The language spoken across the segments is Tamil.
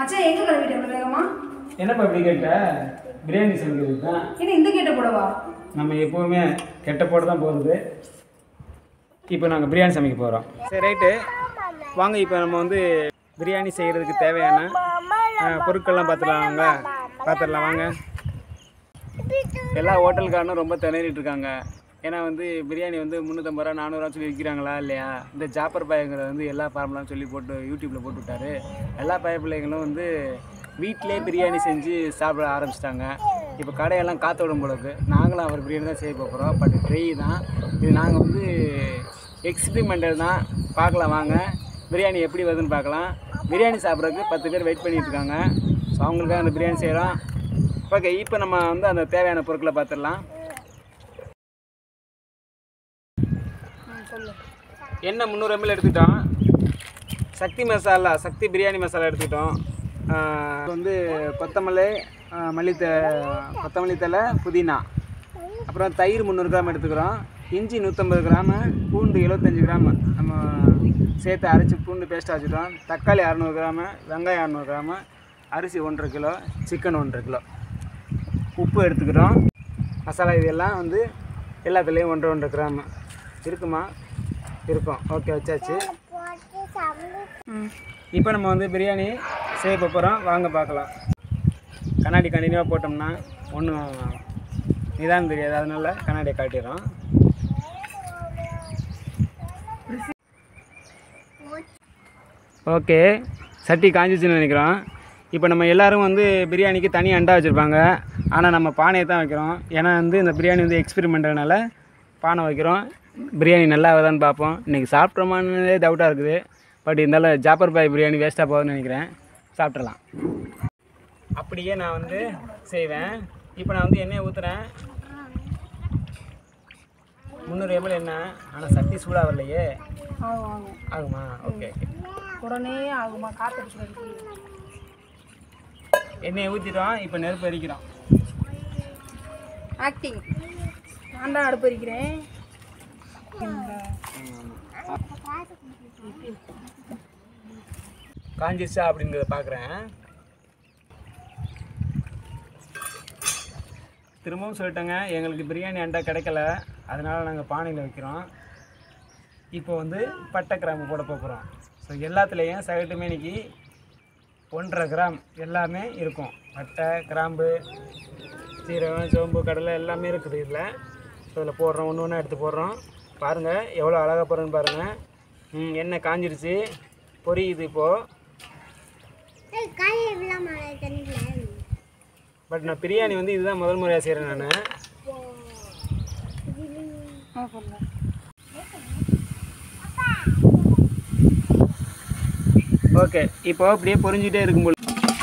மச்சான் எங்க கிளம்பிட்டு இவ்வளவு வேகமா என்னப்பா இப்படி கேட்ட பிரியாணி சமைக்கிறது தான் என்ன இந்த கேட்ட போடவா நம்ம எப்போவுமே கெட்ட போட்டு தான் போகிறது இப்போ நாங்கள் பிரியாணி சமைக்க போகிறோம் சரி ரைட்டு வாங்க இப்போ நம்ம வந்து பிரியாணி செய்கிறதுக்கு தேவையான ஆ, பொருட்கள்லாம் பார்த்துடலாங்க பார்த்துடலாம் வாங்க எல்லா ஹோட்டல்காரனும் ரொம்ப திணறிட்டு இருக்காங்க ஏன்னா வந்து பிரியாணி வந்து முந்நூற்றம்பது ரூபா நானூறுவா சொல்லி விற்கிறாங்களா இல்லையா இந்த ஜாப்பர் பாயங்கிற வந்து எல்லா ஃபார்முலாம் சொல்லி போட்டு யூடியூப்பில் போட்டு விட்டாரு எல்லா பாய பிள்ளைங்களும் வந்து வீட்டிலே பிரியாணி செஞ்சு சாப்பிட ஆரம்பிச்சிட்டாங்க இப்போ கடையெல்லாம் காற்று விடும் போல இருக்கு நாங்களும் அவர் பிரியாணி தான் செய்ய போகிறோம் பட் ட்ரை தான் இது நாங்கள் வந்து எக்ஸ்பிரிமெண்டல் தான் பார்க்கலாம் வாங்க பிரியாணி எப்படி வருதுன்னு பார்க்கலாம் பிரியாணி சாப்பிட்றதுக்கு பத்து பேர் வெயிட் பண்ணிட்டு இருக்காங்க ஸோ அவங்களுக்காக அந்த பிரியாணி செய்கிறோம் ஓகே இப்போ நம்ம வந்து அந்த தேவையான பொருட்களை பார்த்துடலாம் எண்ணெய் முந்நூறு எம்எல் எடுத்துக்கிட்டோம் சக்தி மசாலா சக்தி பிரியாணி மசாலா எடுத்துக்கிட்டோம் ஆஹ் வந்து கொத்தமல்லி ஆஹ் மல்லித்த கொத்தமல்லி தழை புதினா அப்புறம் தயிர் முந்நூறு கிராம் எடுத்துக்கிறோம் இஞ்சி நூற்றம்பது கிராமு பூண்டு எழுபத்தஞ்சி கிராமு நம்ம சேர்த்து அரைச்சி பூண்டு பேஸ்ட்டாக வச்சுட்டோம் தக்காளி அறநூறு கிராமு வெங்காயம் அறநூறு கிராமு அரிசி ஒன்றரை கிலோ சிக்கன் ஒன்றரை கிலோ உப்பு எடுத்துக்கிறோம் மசாலா இதெல்லாம் வந்து எல்லாத்துலேயும் ஒன்றரை ஒன்றரை கிராமு இருக்குமா இருக்கும் ஓகே வச்சாச்சு இப்போ நம்ம வந்து பிரியாணி செய்ய போகிறோம் வாங்க பார்க்கலாம் கண்ணாடி கண்டினியூவாக போட்டோம்னா ஒன்றும் நிதானம் தெரியாது அதனால கண்ணாடியை காட்டிடுறோம் ஓகே சட்டி காஞ்சிச்சுன்னு நினைக்கிறோம் இப்போ நம்ம எல்லாரும் வந்து பிரியாணிக்கு தனி அண்டா வச்சுருப்பாங்க ஆனால் நம்ம பானையை தான் வைக்கிறோம் ஏன்னா வந்து இந்த பிரியாணி வந்து எக்ஸ்பெரிமெண்ட்னால பானை வைக்கிறோம் பிரியாணி நல்லா வருதான்னு பார்ப்போம் இன்றைக்கி சாப்பிட்றோமானே டவுட்டாக இருக்குது பட் இருந்தாலும் ஜாப்பர் பாய் பிரியாணி வேஸ்ட்டாக போகுதுன்னு நினைக்கிறேன் சாப்பிட்றலாம் அப்படியே நான் வந்து செய்வேன் இப்போ நான் வந்து எண்ணெயை ஊற்றுறேன் முந்நூறு எம்எல் எண்ணெய் ஆனால் சட்டி சூடாக வரலையே ஆகும் ஆகும் ஆகுமா ஓகே ஓகே உடனே ஆகுமா காத்தடிச்சு எண்ணெயை ஊற்றிட்டோம் இப்போ நெருப்பு எரிக்கிறோம் ஆக்டிங் நான் தான் அடுப்பு எரிக்கிறேன் காஞ்சிருச்சா அப்படிங்கிறத பார்க்குறேன் திரும்பவும் சொல்லிட்டேங்க எங்களுக்கு பிரியாணி அண்டா கிடைக்கல அதனால் நாங்கள் பானையில் வைக்கிறோம் இப்போ வந்து பட்டை கிராம்பு போட போகிறோம் ஸோ எல்லாத்துலேயும் சகட்டுமே இன்னைக்கு ஒன்றரை கிராம் எல்லாமே இருக்கும் பட்டை கிராம்பு சீரகம் சோம்பு கடலை எல்லாமே இருக்குது இதில் ஸோ இதில் போடுறோம் ஒன்று ஒன்றா எடுத்து போடுறோம் பாருங்கள் எவ்வளோ அழகாக போடுறேன்னு பாருங்கள் ம், எண்ணெய் காஞ்சிருச்சு பொரியுது இப்போது பட் நான் பிரியாணி வந்து இதுதான் முதல் முறையாக செய்கிறேன் நான் ஓகே இப்போ அப்படியே பொரிஞ்சிட்டே இருக்கும்போது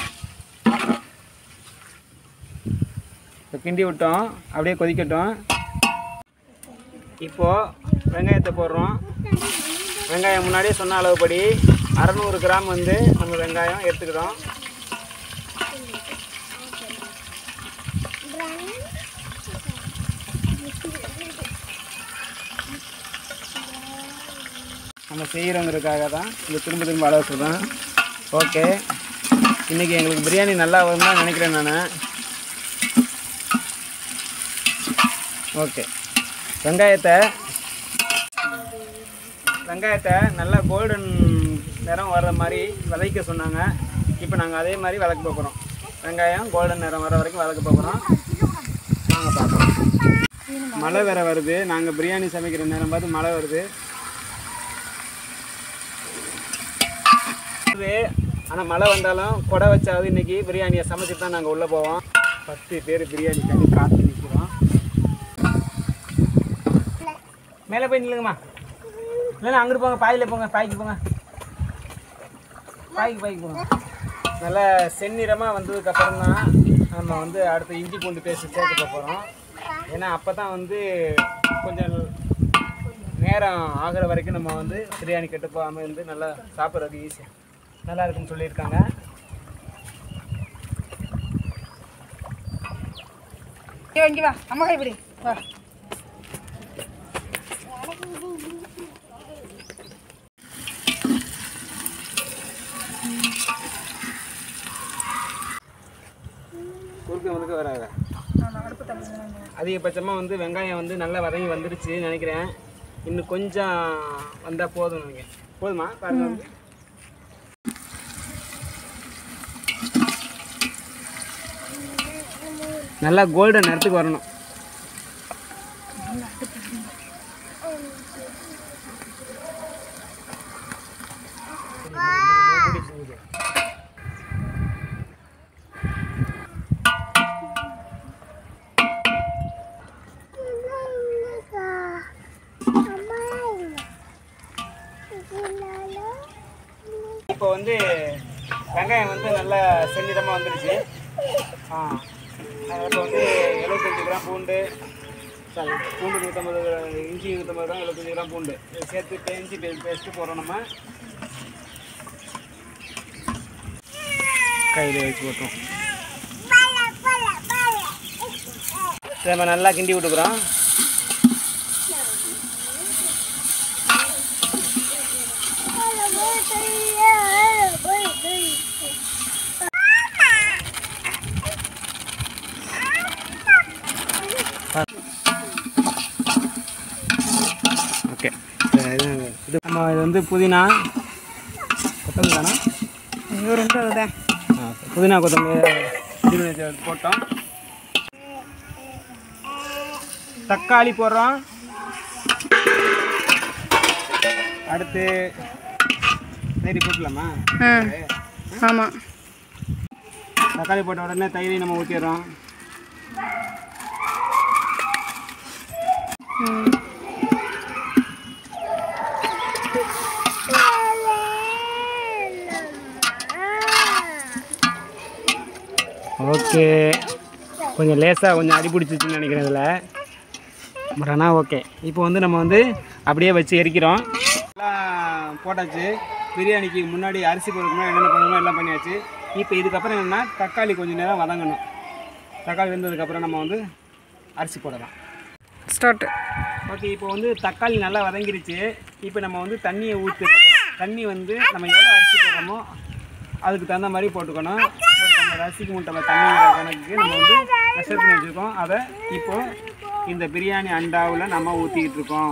இப்போ கிண்டி விட்டோம் அப்படியே கொதிக்கட்டும் இப்போது வெங்காயத்தை போடுறோம் வெங்காயம் முன்னாடியே சொன்ன அளவுப்படி அறநூறு கிராம் வந்து நம்ம வெங்காயம் எடுத்துக்கிறோம் நம்ம செய்கிறோங்கிறதுக்காக தான் இந்த திரும்ப திரும்ப அளவு சொல்கிறேன் ஓகே இன்றைக்கி எங்களுக்கு பிரியாணி நல்லா வரும் தான் நினைக்கிறேன் நான் ஓகே வெங்காயத்தை வெங்காயத்தை நல்லா கோல்டன் நிறம் வர்ற மாதிரி விதைக்க சொன்னாங்க இப்போ நாங்கள் அதே மாதிரி வதக்க போகிறோம் வெங்காயம் கோல்டன் நிறம் வர வரைக்கும் வதக்க போகிறோம் வாங்க பார்க்கலாம் மழை வேற வருது நாங்கள் பிரியாணி சமைக்கிற நேரம் பார்த்து மழை வருது ஆனால் மழை வந்தாலும் கொடை வச்சாவது இன்னைக்கு பிரியாணியை சமைச்சிட்டு தான் நாங்கள் உள்ளே போவோம் பத்து பேர் பிரியாணி கண்டு காத்து நிற்கிறோம் மேலே போய் நில்லுங்கம்மா இல்லைன்னா அங்கிட்டு போங்க பாயில் போங்க பாய்க்கு போங்க பாய்க்கு பாய்க்கு போங்க நல்லா செந்நிறமாக வந்ததுக்கப்புறம் தான் நம்ம வந்து அடுத்து இஞ்சி பூண்டு பேஸ்ட் சேர்க்க போகிறோம் ஏன்னா அப்போ தான் வந்து கொஞ்சம் நேரம் ஆகிற வரைக்கும் நம்ம வந்து பிரியாணி கெட்டு போகாமல் இருந்து நல்லா சாப்பிட்றதுக்கு ஈஸியாக நல்லா இருக்குன்னு சொல்லியிருக்காங்க இங்கே வா, இங்கே வா அம்மா கைப்பிடி வா குறுக்கு முறுக்கு வராத நான் அடுப்பு தண்ணி அதிகபட்சமாக வந்து வெங்காயம் வந்து நல்லா வதங்கி வந்துருச்சு நினைக்கிறேன் இன்னும் கொஞ்சம் வந்தால் போதும் நினைக்கிறேன் போதுமா பாருங்க வந்து. நல்லா கோல்டன் நேரத்துக்கு வரணும் இப்போ வந்து வெங்காயம் வந்து நல்லா செஞ்சிடமாக வந்துருச்சு ஆ இப்போ வந்து எழுபத்தஞ்சு கிராம் பூண்டு சாரி பூண்டு நூற்றம்பது இஞ்சி நூற்றம்பது கிராம் எழுபத்தஞ்சு கிராம் பூண்டு இதை சேர்த்து இஞ்சி பேஸ்ட்டு போடுறோம் நம்ம கையில் வச்சு போட்டோம் இதை நம்ம நல்லா கிண்டி விட்டுக்கிறோம் ஓகே இது இது நம்ம இது வந்து புதினா கொத்தமல்லி தானே இது ரெண்டு அதுதான் ஆ, புதினா கொத்தமல்லி ரெடி பண்ணி வச்சு போட்டோம் தக்காளி போடுறோம் அடுத்து தயிர் போட்டுலாமா ஆ ஆமாம் தக்காளி போட்ட உடனே தயிரை நம்ம ஊற்றிடுறோம் ஓகே கொஞ்சம் லேசாக கொஞ்சம் அடி பிடிச்சிச்சுன்னு நினைக்கிறேன் இதில் பட் ஆனால் ஓகே இப்போ வந்து நம்ம வந்து அப்படியே வச்சு எரிக்கிறோம் எல்லாம் போட்டாச்சு பிரியாணிக்கு முன்னாடி அரிசி போடுறதுக்கு முன்னாடி என்னென்ன பண்ணணுமோ எல்லாம் பண்ணியாச்சு இப்போ இதுக்கப்புறம் என்னென்னா தக்காளி கொஞ்சம் நேரம் வதங்கணும் தக்காளி வெந்ததுக்கப்புறம் நம்ம வந்து அரிசி போடலாம் ஸ்டார்ட் ஓகே இப்போ வந்து தக்காளி நல்லா வதங்கிருச்சு இப்போ நம்ம வந்து தண்ணியை ஊற்றி தண்ணி வந்து நம்ம எவ்வளோ அரிசி போடுறோமோ அதுக்கு தகுந்த மாதிரி போட்டுக்கணும் ஒரு டம்ளர் அரிசிக்கு மூணு டம்ளர் தண்ணிங்கிற கணக்குக்கு நம்ம வந்து மெஷர் பண்ணி வச்சுருக்கோம் அதை இப்போ இந்த பிரியாணி அண்டாவில் நம்ம ஊற்றிக்கிட்டு இருக்கோம்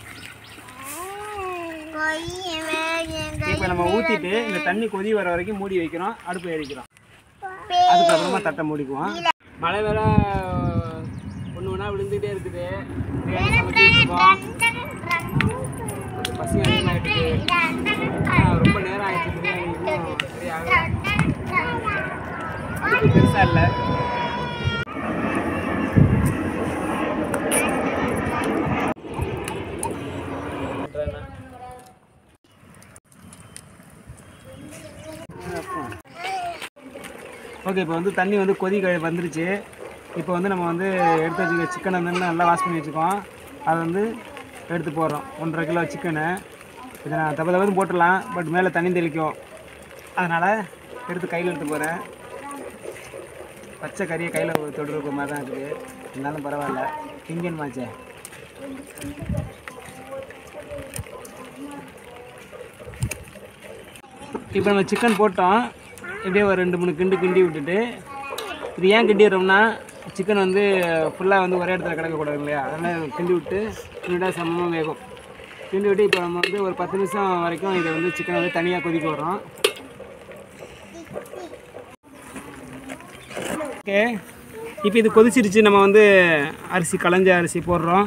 இப்போ நம்ம ஊற்றிட்டு இந்த தண்ணி கொதி வர வரைக்கும் மூடி வைக்கிறோம் அடுப்பு எரிக்கிறோம் அதுக்கப்புறமா தட்டை மூடிக்குவோம் மழை வேற ஒன்று ஒன்றா விழுந்துகிட்டே இருக்குது பிரியாணி சமைச்சிட்டு இருக்கோம் கொஞ்சம் பசி அதிகமாகிட்டு ரொம்ப நேரம் ஆயிடுச்சு பிரியாணி இன்னும் சரி ஆகல அடுப்பு பெருசாக இல்லை ஓகே இப்போ வந்து தண்ணி வந்து கொதி க- வந்துருச்சு இப்போ வந்து நம்ம வந்து எடுத்து வச்சுக்க சிக்கனை வந்து நல்லா வாஷ் பண்ணி வச்சுக்கோம் அதை வந்து எடுத்து போடுறோம் ஒன்றரை கிலோ சிக்கனு இதை நான் தப்பு தப்பு போட்டுடலாம் பட் மேலே தண்ணி தெளிக்கும் அதனால் எடுத்து கையில் எடுத்து போகிறேன் பச்சை கறியை கையில் தொடுற மாதிரி தான் இருக்குது இருந்தாலும் பரவாயில்ல இந்தியன் மாச்சே இப்போ நம்ம சிக்கன் போட்டோம் இப்படியே ஒரு ரெண்டு மூணு கிண்டு கிண்டி விட்டுட்டு இது ஏன் கிண்டிடுறோம்னா சிக்கன் வந்து ஃபுல்லாக வந்து ஒரே இடத்துல கிடக்கக்கூடாது இல்லையா அதனால் கிண்டி விட்டு கிண்டிட்டா சமமாக வேகும் கிண்டி விட்டு இப்போ நம்ம வந்து ஒரு பத்து நிமிஷம் வரைக்கும் இதை வந்து சிக்கனை வந்து தனியாக கொதிக்க வரோம் ஓகே இப்போ இது கொதிச்சிருச்சு நம்ம வந்து அரிசி களைஞ்ச அரிசி போடுறோம்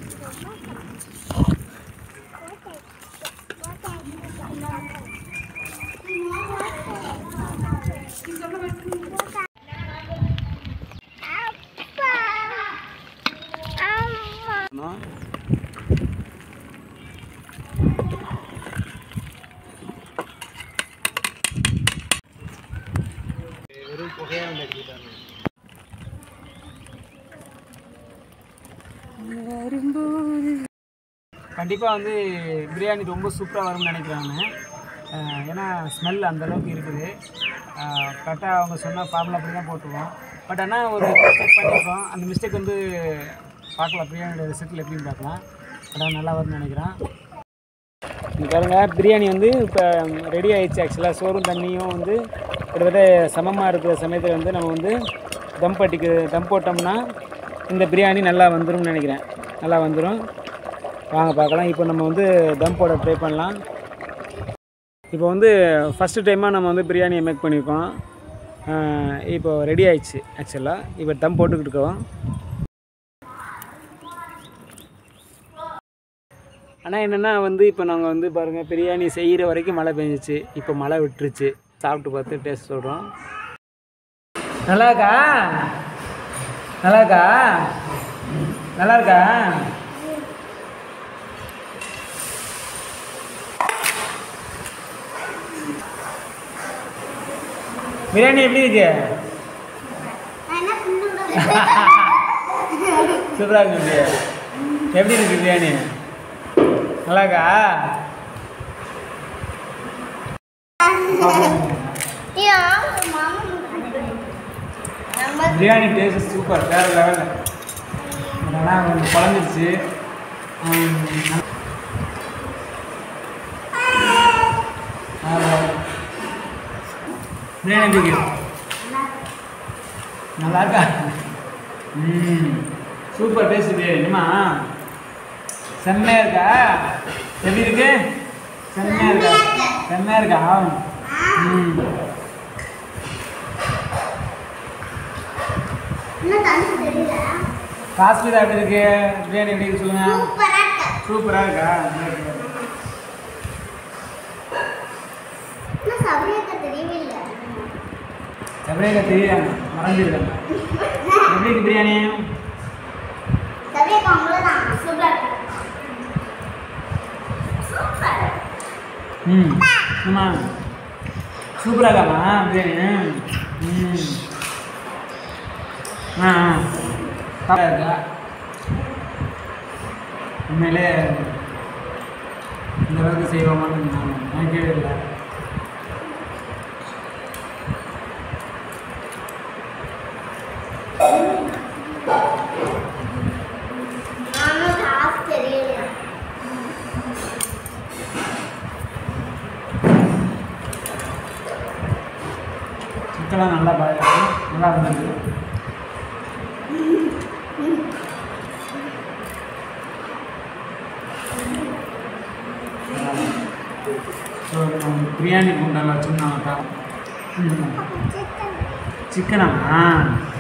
வெறும் புகையாக வந்து எடுத்துக்கிட்டாங்க கண்டிப்பாக வந்து பிரியாணி ரொம்ப சூப்பராக வரும்னு நினைக்கிறாங்க அஹ் ஏன்னா ஸ்மெல் அந்தளவுக்கு இருக்குது கரெக்டாக அவங்க சொன்ன ஃபார்முலா அப்படி தான் போட்டுருவோம் பட் ஆனால் ஒரு மிஸ்டேக் பண்ணியிருக்கோம் அந்த மிஸ்டேக் வந்து பார்க்கலாம் பிரியாணியோட ரிசல்ட்டில் எப்படின்னு பார்க்கலாம் பட் நல்லா வரும்னு நினைக்கிறேன் இங்க பாருங்க பிரியாணி வந்து இப்போ ரெடி ஆயிடுச்சு ஆக்சுவலாக சோறும் தண்ணியும் வந்து கிட்டத்தட்ட சமமாக இருக்கிற சமயத்தில் வந்து நம்ம வந்து தம் பட்டிக்கு தம் போட்டோம்னா இந்த பிரியாணி நல்லா வந்துரும்னு நினைக்கிறேன் நல்லா வந்துடும் வாங்க பார்க்கலாம் இப்போ நம்ம வந்து தம் போட ட்ரை பண்ணலாம் இப்போ வந்து ஃபஸ்ட்டு டைமாக நம்ம வந்து பிரியாணியை மேக் பண்ணியிருக்கோம் ஆஹ் இப்போ ரெடி ஆயிடுச்சு ஆக்சுவலாக இப்போ தம் போட்டுக்கிட்டு இருக்கோம் ஆனால் என்னென்னா வந்து இப்போ நாங்கள் வந்து பாருங்கள் பிரியாணி செய்கிற வரைக்கும் மழை பெஞ்சிச்சு இப்போ மழை விட்டுருச்சு சாப்பிட்டு பார்த்து டேஸ்ட் சொல்கிறோம் நல்லா இருக்கா நல்லா இருக்கா நல்லா இருக்கா பிரியாணி எப்படி இருக்கு சூப்பராக இருக்கு எப்படி இருக்கு பிரியாணி நல்லா இருக்கா பிரியாணி டேஸ்ட் சூப்பர் வேறு லெவலில் அதெல்லாம் கொஞ்சம் குழஞ்சிருச்சு உம், ஆமா. பிரியாணி எப்படி இருக்கு? நல்லா இருக்கா ம் சூப்பர் டேஸ்ட் பிரியாணி என்னம்மா செம்மையாக இருக்கா எப்படி இருக்கு செம்மையாக இருக்கா செம்மையாக இருக்கா ம் காஷ்மீரா எப்படி இருக்கு பிரியாணி எப்படி இருக்கு சொல்லுங்க சூப்பராக இருக்கா செவ்வாய்க்கா தெரியாங்க மறந்துருக்காங்க எப்படி இருக்கு பிரியாணி ம் ஆமாம் சூப்பராக இருக்காமா பிரியாணி ம் ஆ ஆ சாப்பிட்டா இருக்கா உண்மையிலே இந்த அளவுக்கு செய்வோமான்னு நான் நினைக்கவே இல்லை சிக்கெல்லாம் நல்லா பாயாது நல்லா இருந்தது ஸோ நம்ம பிரியாணி குண்டால வச்சுருந்தாங்கக்கா சிக்கனா